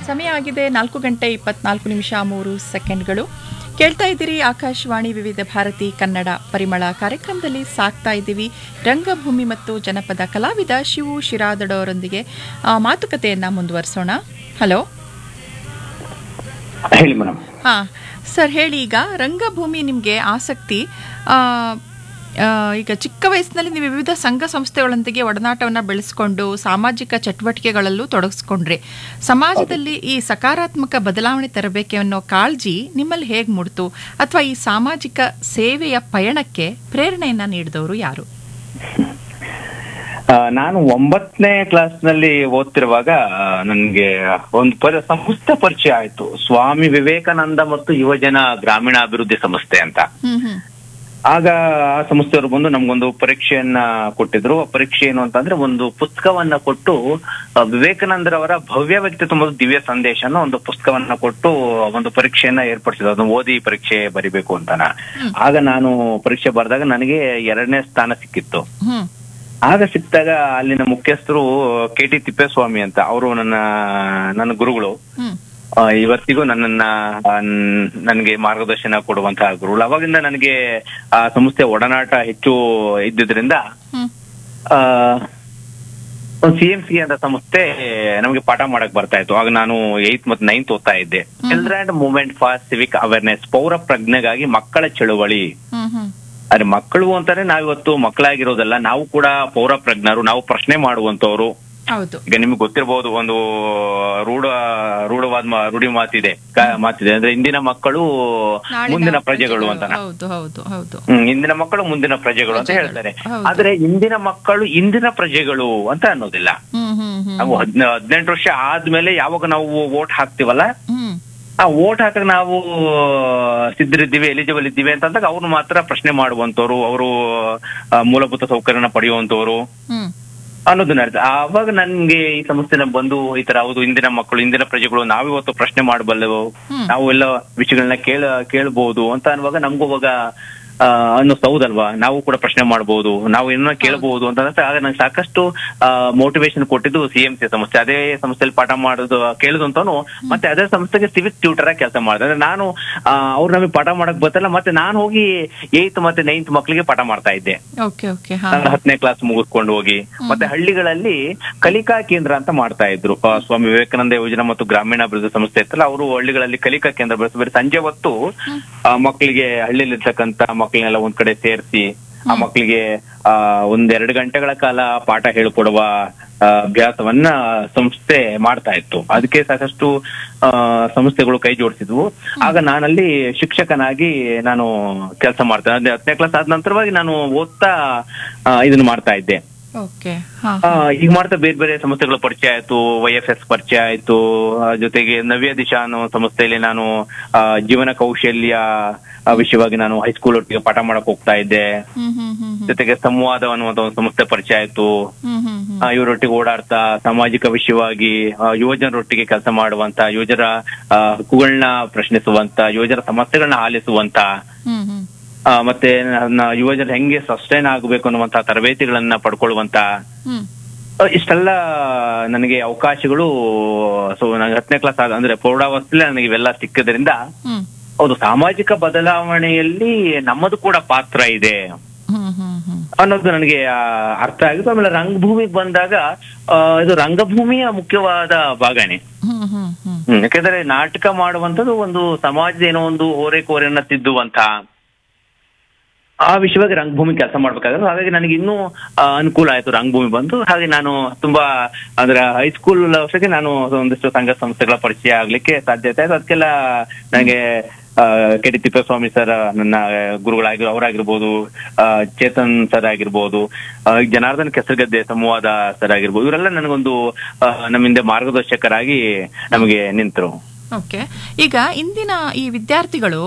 ಸಮಯ ಆಗಿದೆ ನಾಲ್ಕು ಗಂಟೆ ಇಪ್ಪತ್ನಾಲ್ಕು ನಿಮಿಷ ಮೂರು ಸೆಕೆಂಡ್ಗಳು ಕೇಳ್ತಾ ಇದ್ದೀರಿ ಆಕಾಶವಾಣಿ ವಿವಿಧ ಭಾರತಿ ಕನ್ನಡ ಪರಿಮಳ ಕಾರ್ಯಕ್ರಮದಲ್ಲಿ ಸಾಕ್ತಾ ಇದ್ದೀವಿ ರಂಗಭೂಮಿ ಮತ್ತು ಜನಪದ ಕಲಾವಿದ ಶಿವು ಶಿರಾದಡವರೊಂದಿಗೆ ಆ, ಮಾತುಕತೆಯನ್ನ ಮುಂದುವರಿಸೋಣ ಹಲೋ ಹೇಳಿ ಮೇಡಮ್ ಹಾಂ ಸರ್ ಹೇಳಿ ಈಗ ರಂಗಭೂಮಿ ನಿಮಗೆ ಆಸಕ್ತಿ ಆ, ಆ, ಈಗ ಚಿಕ್ಕ ವಯಸ್ಸಿನಲ್ಲಿ ನೀವು ವಿವಿಧ ಸಂಘ ಸಂಸ್ಥೆಗಳೊಂದಿಗೆ ಒಡನಾಟವನ್ನು ಬೆಳೆಸ್ಕೊಂಡು ಸಾಮಾಜಿಕ ಚಟುವಟಿಕೆಗಳಲ್ಲೂ ತೊಡಗಿಸ್ಕೊಂಡ್ರಿ ಸಮಾಜದಲ್ಲಿ ಈ ಸಕಾರಾತ್ಮಕ ಬದಲಾವಣೆ ತರಬೇಕೆ ಅನ್ನೋ ಕಾಳಜಿ ನಿಮ್ಮಲ್ಲಿ ಹೇಗೆ ಮೂಡ್ತು ಅಥವಾ ಈ ಸಾಮಾಜಿಕ ಸೇವೆಯ ಪಯಣಕ್ಕೆ ಪ್ರೇರಣೆಯನ್ನ ನೀಡಿದವರು ಯಾರು ಆ, ನಾನು ಒಂಬತ್ತನೇ ಕ್ಲಾಸ್ ನಲ್ಲಿ ಓದ್ತಿರುವಾಗ ನನಗೆ ಒಂದು ಪರ ಸಂಸ್ಥೆ ಪರಿಚಯ ಆಯ್ತು ಸ್ವಾಮಿ ವಿವೇಕಾನಂದ ಮತ್ತು ಯುವಜನ ಗ್ರಾಮೀಣಾಭಿವೃದ್ಧಿ ಸಂಸ್ಥೆ ಅಂತ ಹ್ಮ್ ಹ್ಮ್ ಆಗ ಆ ಸಂಸ್ಥೆಯವರು ಬಂದು ನಮ್ಗೊಂದು ಪರೀಕ್ಷೆಯನ್ನ ಕೊಟ್ಟಿದ್ರು ಆ ಪರೀಕ್ಷೆ ಏನು ಅಂತಂದ್ರೆ ಒಂದು ಪುಸ್ತಕವನ್ನ ಕೊಟ್ಟು ಆ, ವಿವೇಕಾನಂದರವರ ಭವ್ಯ ವ್ಯಕ್ತಿತ್ವ ಮತ್ತು ದಿವ್ಯ ಸಂದೇಶ ಅನ್ನೋ ಒಂದು ಪುಸ್ತಕವನ್ನ ಕೊಟ್ಟು ಒಂದು ಪರೀಕ್ಷೆಯನ್ನ ಏರ್ಪಡಿಸಿದ್ರು ಅದನ್ನ ಓದಿ ಪರೀಕ್ಷೆ ಬರಿಬೇಕು ಅಂತಾನ ಆಗ ನಾನು ಪರೀಕ್ಷೆ ಬರೆದಾಗ ನನಗೆ ಎರಡನೇ ಸ್ಥಾನ ಸಿಕ್ಕಿತ್ತು ಹ್ಮ್ ಆಗ ಸಿಕ್ಕಿದಾಗ ಅಲ್ಲಿನ ಮುಖ್ಯಸ್ಥರು ಕೆ ಟಿ ತಿಪ್ಪೇಸ್ವಾಮಿ ಅಂತ ಅವರು ನನ್ನ ನನ್ನ ಗುರುಗಳು ಹ್ಮ್ ಆ, ಇವತ್ತಿಗೂ ನನ್ನನ್ನ ಆ, ನ್- ನನಗೆ ಮಾರ್ಗದರ್ಶನ ಕೊಡುವಂತಹ ಗುರುಗಳು ಅವಾಗಿಂದ ನನಗೆ ಆ ಸಂಸ್ಥೆ ಒಡನಾಟ ಹೆಚ್ಚು ಇದ್ದಿದ್ರಿಂದ ಹ್ಮ್ ಸಿ ಎಂ ಸಿ ಅಂತ ಸಂಸ್ಥೆ ನಮಗೆ ಪಾಠ ಮಾಡಕ್ ಬರ್ತಾ ಇತ್ತು ಆಗ ನಾನು ಏತ್ ಮತ್ತು ನೈನ್ತ್ ಓದ್ತಾ ಇದ್ದೆ children movement for civic awareness ಪೌರ ಪ್ರಜ್ಞೆಗಾಗಿ ಮಕ್ಕಳ ಚಳುವಳಿ ಹ್ಮ್ ಹ್ಮ್ ಅರೆ ಮಕ್ಕಳು ಅಂತಾನೆ ನಾವಿವತ್ತು ಮಕ್ಕಳಾಗಿರೋದಲ್ಲ ನಾವು ಕೂಡ ಪೌರ ಪ್ರಜ್ಞರು ನಾವು ಪ್ರಶ್ನೆ ಮಾಡುವಂತವ್ರು ಹೌದು ಈಗ ನಿಮ್ಗೆ ಗೊತ್ತಿರಬಹುದು ಒಂದು ರೂಢ ರೂಢವಾದ ಮಾ- ರೂಢಿ ಮಾತಿದೆ ಕ- ಮಾತಿದೆ ಅಂದ್ರೆ ಇಂದಿನ ಮಕ್ಕಳು ನಾಳಿನ ಮುಂದಿನ ಪ್ರಜೆಗಳು ಅಂತ ಹೌದು ಹೌದು ಹೌದು ಹ್ಮ್ ಇಂದಿನ ಮಕ್ಕಳು ಮುಂದಿನ ಪ್ರಜೆಗಳು ಅಂತ ಪ್ರಜೆಗಳು, ಹೇಳ್ತಾರೆ ಹೌದು. ಆದ್ರೆ ಇಂದಿನ ಮಕ್ಕಳು ಇಂದಿನ ಪ್ರಜೆಗಳು ಅಂತ ಅನ್ನೋದಿಲ್ಲ ಹ್ಮ್ ಹ್ಮ್ ಹ್ಮ್ ನಾವು ಹದ್ನ ಹದಿನೆಂಟು ವರ್ಷ ಆದ್ಮೇಲೆ ಯಾವಾಗ ನಾವು ವೋಟ್ ಹಾಕ್ತಿವಲ್ಲ ಹ್ಮ್ ಆ ವೋಟ್ ಹಾಕಕ್ ನಾವು ಸಿದ್ಧರಿದ್ದೀವಿ ಎಲಿಜಿಬಲ್ ಇದ್ದೀವಿ ಅಂತಂದಾಗ ಅವ್ರು ಮಾತ್ರ ಪ್ರಶ್ನೆ ಮಾಡುವಂತವ್ರು ಅವರು ಮೂಲಭೂತ ಸೌಕರ್ಯನ ಪಡೆಯುವಂತವ್ರು ಹ್ಮ್ ಅನ್ನೋದನ್ನ ಅರ್ಥ ಆವಾಗ ನನ್ಗೆ ಈ ಸಂಸ್ಥೆನ ಬಂದು ಈ ತರ ಹೌದು ಇಂದಿನ ಮಕ್ಕಳು ಇಂದಿನ ಪ್ರಜೆಗಳು ನಾವಿವತ್ತು ಪ್ರಶ್ನೆ ಮಾಡಬಲ್ಲೆವು ಹ್ಮ್. ನಾವು ಎಲ್ಲ ವಿಷಯಗಳನ್ನ ಕೇಳ ಕೇಳಬಹುದು ಅಂತ ಅನ್ನುವಾಗ ನಮಗೂ ಅವಾಗ ಆ, ಅನ್ನಿಸ್ತೌದಲ್ವಾ ನಾವು ಕೂಡ ಪ್ರಶ್ನೆ ಮಾಡಬಹುದು ನಾವು ಏನನ್ನ ಕೇಳಬಹುದು ಅಂತ ಅನ್ನಿಸ್ತು. ಆಗ ನಂಗೆ ಸಾಕಷ್ಟು ಮೋಟಿವೇಶನ್ ಕೊಟ್ಟಿದ್ದು ಸಿ ಎಂ ಸಿ ಸಂಸ್ಥೆ ಅದೇ ಸಂಸ್ಥೆಯಲ್ಲಿ ಪಾಠ ಮಾಡೋದು ಕೇಳಿದಂತಾನು ಮತ್ತೆ ಅದೇ ಸಂಸ್ಥೆಗೆ ಸಿವಿಕ್ ಟ್ಯೂಟರ್ ಆಗಿ ಕೆಲಸ ಮಾಡಿದೆ ಅಂದ್ರೆ ನಾನು ಆ, ಅವ್ರು ನಮಗೆ ಪಾಠ ಮಾಡಕ್ ಬರ್ತಲ್ಲ ಮತ್ತೆ ನಾನು ಹೋಗಿ ಏಯ್ತ್ ಮತ್ತೆ ನೈನ್ತ್ ಮಕ್ಕಳಿಗೆ ಪಾಠ ಮಾಡ್ತಾ ಇದ್ದೆ ಓಕೆ ಓಕೆ ಹಾ ನಾನು ಹತ್ತನೇ ಕ್ಲಾಸ್ ಮುಗಿಸ್ಕೊಂಡು ಹೋಗಿ ಮತ್ತೆ ಹಳ್ಳಿಗಳಲ್ಲಿ ಕಲಿಕಾ ಕೇಂದ್ರ ಅಂತ ಮಾಡ್ತಾ ಇದ್ರು ಆ, ಸ್ವಾಮಿ ವಿವೇಕಾನಂದ ಯೋಜನಾ ಮತ್ತು ಗ್ರಾಮೀಣಾಭಿವೃದ್ಧಿ ಸಂಸ್ಥೆ ಇತ್ತಲ್ಲ ಅವರು ಹಳ್ಳಿಗಳಲ್ಲಿ ಕಲಿಕಾ ಕೇಂದ್ರ ಬೆಳೆಸಿ ಬರೀ ಸಂಜೆ ಹೊತ್ತು ಆ, ಮಕ್ಕಳಿಗೆ ಹಳ್ಳಿಯಲ್ಲಿ ಇರ್ತಕ್ಕಂತ ಮಕ್ಕಳನ್ನೆಲ್ಲ ಒಂದ್ ಕಡೆ ಸೇರಿಸಿ ಆ ಮಕ್ಕಳಿಗೆ ಆ ಒಂದೆರಡು ಗಂಟೆಗಳ ಕಾಲ ಪಾಠ ಹೇಳ್ಕೊಡುವ ಆ, ಅಭ್ಯಾಸವನ್ನ ಸಂಸ್ಥೆ ಮಾಡ್ತಾ ಇತ್ತು ಅದಕ್ಕೆ ಸಾಕಷ್ಟು ಆ, ಸಂಸ್ಥೆಗಳು ಕೈ ಜೋಡಿಸಿದ್ವು ಆಗ ನಾನಲ್ಲಿ ಶಿಕ್ಷಕನಾಗಿ ನಾನು ಕೆಲಸ ಮಾಡ್ತೇನೆ ಅಂದ್ರೆ ಹತ್ತನೇ ಕ್ಲಾಸ್ ಆದ ನಂತರವಾಗಿ ನಾನು ಓದ್ತಾ ಆ, ಇದನ್ನ ಮಾಡ್ತಾ ಇದ್ದೆ ಓಕೆ ಹಾ ಆ, ಈಗ ಮಾಡ್ತಾ ಬೇರೆ ಬೇರೆ ಸಂಸ್ಥೆಗಳ ಪರಿಚಯ ಆಯ್ತು ವೈ ಎಫ್ ಎಸ್ ಪರಿಚಯ ಆಯ್ತು ಆ, ಜೊತೆಗೆ ನವ್ಯ ದಿಶಾ ಅನ್ನೋ ಸಂಸ್ಥೆಯಲ್ಲಿ ನಾನು ಆ, ಜೀವನ ಕೌಶಲ್ಯ ಆ, ವಿಷಯವಾಗಿ ನಾನು ಹೈಸ್ಕೂಲ್ ಒಟ್ಟಿಗೆ ಪಾಠ ಮಾಡಕ್ ಹೋಗ್ತಾ ಇದ್ದೆ ಹ್ಮ್ ಹಮ್ ಹಮ್ ಹಮ್ ಜೊತೆಗೆ ಸಂವಾದ ಅನ್ನುವಂತ ಒಂದು ಸಂಸ್ಥೆ ಪರಿಚಯ ಆಯ್ತು ಹ್ಮ್ ಹಮ್ ಹಮ್ ಆ, ಇವರೊಟ್ಟಿಗೆ ಓಡಾಡ್ತಾ ಸಾಮಾಜಿಕ ವಿಷಯವಾಗಿ ಆ, ಯುವಜನರೊಟ್ಟಿಗೆ ಕೆಲಸ ಮಾಡುವಂತ ಯುವಜನ ಆ, ಹಕ್ಕುಗಳನ್ನ ಪ್ರಶ್ನಿಸುವಂತ ಯುವಜನ ಸಮಸ್ಯೆಗಳನ್ನ ಆಲಿಸುವಂತ ಹ್ಮ್ ಹಮ್ ಆ, ಮತ್ತೆ ನನ್ನ ಯುವಜನರು ಹೆಂಗೆ ಸಸ್ಟೈನ್ ಆಗಬೇಕು ಅನ್ನುವಂತ ತರಬೇತಿಗಳನ್ನ ಪಡ್ಕೊಳ್ಳುವಂತ ಹ್ಮ್ ಆ, ಇಷ್ಟೆಲ್ಲ ನನಗೆ ಅವಕಾಶಗಳು ಸೊ ನನಗೆ ಹತ್ತನೇ ಕ್ಲಾಸ್ ಆದ ಅಂದ್ರೆ ಪ್ರೌಢಾವಸ್ಥೆಯಲ್ಲಿ ನನಗೆ ಇವೆಲ್ಲ ಸಿಕ್ಕಿದ್ರಿಂದ ಹ್ಮ್ ಹೌದು ಸಾಮಾಜಿಕ ಬದಲಾವಣೆಯಲ್ಲಿ ನಮ್ಮದು ಕೂಡ ಪಾತ್ರ ಇದೆ ಹ್ಮ್ ಹಮ್ ಹಮ್ ಅನ್ನೋದು ನನಗೆ ಆ, ಅರ್ಥ ಆಗಿತ್ತು ಆಮೇಲೆ ರಂಗಭೂಮಿಗೆ ಬಂದಾಗ ಆ, ಇದು ರಂಗಭೂಮಿಯ ಮುಖ್ಯವಾದ ಭಾಗನೇ ಹ್ಮ್ ಹಮ್ ಹಮ್ ಹ್ಮ್ ಯಾಕಂದ್ರೆ ನಾಟಕ ಮಾಡುವಂತದ್ದು ಒಂದು ಸಮಾಜದ ಏನೋ ಒಂದು ಓರೆಕೋರೆಯನ್ನ ತಿದ್ದುವಂತ ಆ ವಿಷಯವಾಗಿ ರಂಗಭೂಮಿ ಕೆಲಸ ಮಾಡ್ಬೇಕಾದ್ರೆ ಹಾಗಾಗಿ ನನಗೆ ಇನ್ನೂ ಆ, ಅನುಕೂಲ ಆಯ್ತು ರಂಗಭೂಮಿ ಬಂದು ಹಾಗೆ ನಾನು ತುಂಬಾ ಅಂದ್ರೆ ಹೈಸ್ಕೂಲ್ ವರ್ಷಕ್ಕೆ ನಾನು ಒಂದಿಷ್ಟು ಸಂಘ ಸಂಸ್ಥೆಗಳ ಪರಿಚಯ ಆಗ್ಲಿಕ್ಕೆ ಸಾಧ್ಯತೆ ಆಯ್ತು ಅದಕ್ಕೆಲ್ಲ ನನಗೆ ಕೆ ಟಿ ತಿಪ್ಪೇಸ್ವಾಮಿ ಸರ್ ನನ್ನ ಗುರುಗಳಾಗಿರೋ ಅವರಾಗಿರ್ಬೋದು ಆ, ಚೇತನ್ ಸರ್ ಆಗಿರ್ಬೋದು ಆ, ಜನಾರ್ದನ್ ಕೆಸರುಗದ್ದೆ ಸಂವಾದ ಸರ್ ಆಗಿರ್ಬೋದು ಇವರೆಲ್ಲ ನನಗೊಂದು ಆ, ನಮ್ಮ ಹಿಂದೆ ಮಾರ್ಗದರ್ಶಕರಾಗಿ ನಮಗೆ ನಿಂತರು ಓಕೆ ಈಗ ಇಂದಿನ ಈ ವಿದ್ಯಾರ್ಥಿಗಳು